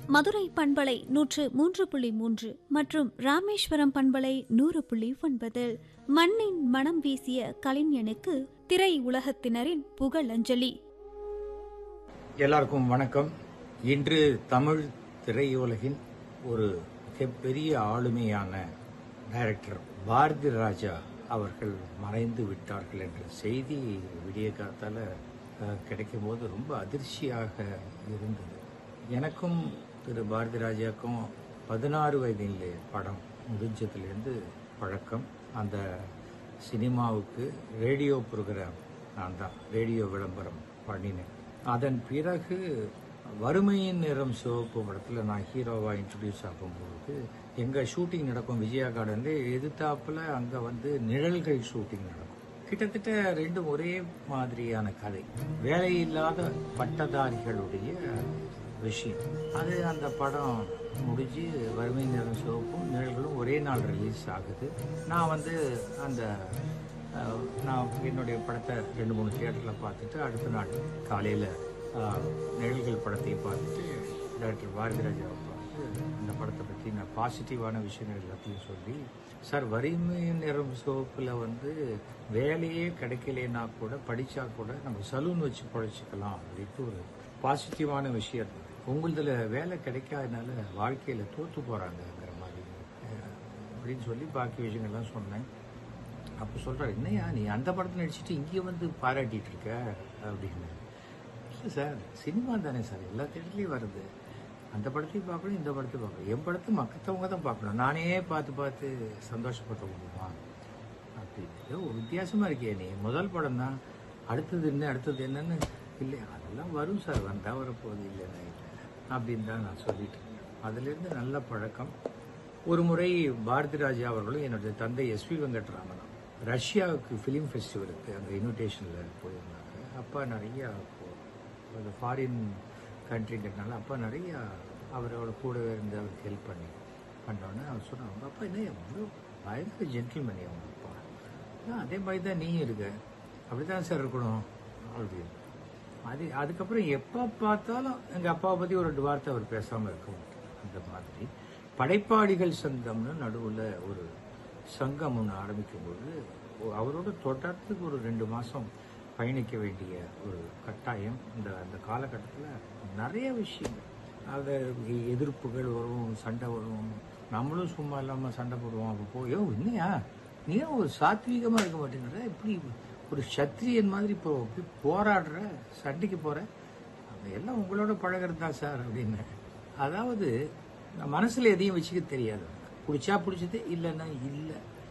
மதுரை பண்பலை நூற்று மூன்று புள்ளி மூன்று மற்றும் ராமேஸ்வரம் பண்பலை நூறு புள்ளி ஒன்பதில் மண்ணின் மனம் வீசிய கலைஞனுக்கு திரை உலகத்தினரின் புகழஞ்சலி எல்லாருக்கும் வணக்கம் இன்று தமிழ் திரையுலகின் ஒரு மிகப்பெரிய ஆளுமையான டைரக்டர் பாரதி ராஜா அவர்கள் மறைந்து விட்டார்கள் என்ற செய்தி விடிய காத்தால அஹ், கிடைக்கும் போது ரொம்ப அதிர்ச்சியாக இருந்தது எனக்கும் திரு பாரதி ராஜாக்கும் பதினாறு வயதிலே படம் முடிஞ்சதுலேருந்து பழக்கம் அந்த சினிமாவுக்கு ரேடியோ ப்ரோக்ராம் நான் தான் ரேடியோ விளம்பரம் பண்ணினேன் அதன் பிறகு வறுமையின் நிறம் சிவப்பு படத்தில் நான் ஹீரோவா இன்ட்ரடியூஸ் ஆகும்போது எங்க ஷூட்டிங் நடக்கும் விஜயா கார்டன்ல எதிர்த்தாப்புல அங்க வந்து நிழல்கள் ஷூட்டிங் நடக்கும் கிட்டத்தட்ட ரெண்டும் ஒரே மாதிரியான கதை வேலையில்லாத பட்டதாரிகளுடைய விஷயம் அது அந்த படம் முடிஞ்சு வறுமை நிறம் சிவப்பும் நிழல்களும் ஒரே நாள் ரிலீஸ் ஆகுது நான் வந்து அந்த அஹ், நான் என்னுடைய படத்தை ரெண்டு மூணு தியேட்டரில் பார்த்துட்டு அடுத்த நாள் காலையில் நிழல்கள் படத்தை பார்த்துட்டு டாக்டர் பாரதிராஜாவை பார்த்து இந்த படத்தை பற்றி நான் பாசிட்டிவான விஷயங்கள் எல்லாத்தையும் சொல்லி சார் வறுமை நிறம் சிவப்பில் வந்து வேலையே கிடைக்கலனா கூட படித்தா கூட நம்ம சலூன் வச்சு பழைச்சிக்கலாம் அப்படின்ட்டு ஒரு பாசிட்டிவான விஷயம் இருந்தது உங்களதுல வேலை கிடைக்காதனால வாழ்க்கையில் தோற்று போகிறாங்கங்கிற மாதிரி அஹ், அப்படின்னு சொல்லி பாக்கி விஷயங்கள்லாம் சொன்னேன் அப்போ சொல்கிறார் என்னையா நீ அந்த படத்தில் நடிச்சிட்டு இங்கே வந்து பாராட்டிட்டு இருக்க அப்படின்னு இல்லை சார் சினிமா தானே சார் எல்லா தேட்டர்லேயும் வருது அந்த படத்தையும் பார்க்கணும் இந்த படத்தையும் பார்க்கணும் என் படத்தை மற்றவங்க தான் பார்க்கணும் நானே பார்த்து பார்த்து சந்தோஷப்பட முடியுமா அப்படின்னு ஏதோ ஒரு வித்தியாசமா இருக்கே நீ முதல் படம் தான் அடுத்தது என்ன அடுத்தது என்னன்னு இல்லை அதெல்லாம் வரும் சார் வந்தா வரப்போகுது இல்லைன்னா இல்லை அப்படின்னு தான் நான் சொல்லிட்டு இருக்கேன் அதுலேருந்து நல்ல பழக்கம் ஒரு முறை பாரதி ராஜா அவர்களும் என்னுடைய தந்தை எஸ்வி வெங்கட்ராமனும் ரஷ்யாவுக்கு ஃபிலிம் ஃபெஸ்டிவலுக்கு அந்த இன்விடேஷனில் போயிருந்தாங்க அப்பா நிறைய அந்த ஃபாரின் கண்ட்ரிங்கிறதுனால அப்பா நிறைய அவரோட கூடவே இருந்து அவருக்கு ஹெல்ப் பண்ணி பண்ணோன்னே அவர் சொன்னாங்க அவங்க அப்பா என்ன எவ்வளோ பயங்கர ஜென்டில்மேன் அவங்க அப்பா "ஆ, அதே மாதிரி தான் நீயும் இருக்க அப்படிதான் சார் இருக்கணும் அப்படின்னு அது அதுக்கப்புறம் எப்போ பார்த்தாலும் எங்கள் அப்பாவை பற்றி ஒரு ரெண்டு வார்த்தை அவர் பேசாமல் இருக்க மாட்டார் அந்த மாதிரி படைப்பாளிகள் சங்கம்னு நடுவில் ஒரு சங்கம் ஒன்று ஆரம்பிக்கும்போது ஒ- அவரோட தொடர்ந்து ஒரு ரெண்டு மாதம் பயணிக்க வேண்டிய ஒரு கட்டாயம் இந்த அந்த காலகட்டத்தில் நிறைய விஷயங்கள் அது எ- எதிர்ப்புகள் வரும் சண்டை வரும் நம்மளும் சும்மா இல்லாமல் சண்டை போடுவோம் அப்போ போய் "யோவ், என்னையா நீ ஏன் ஒரு சாத்வீகமாக இருக்க மாட்டேங்கிற இப்படி ஒரு சத்திரியன் மாதிரி இப்போ இப்படி போராடுற சண்டைக்கு போற அது எல்லாம் உங்களோட பழகிறது தான் சார் அப்படின்னு அதாவது நான் மனசுல எதையும் வச்சுக்க தெரியாது பிடிச்சா பிடிச்சது இல்லைன்னா இல்லை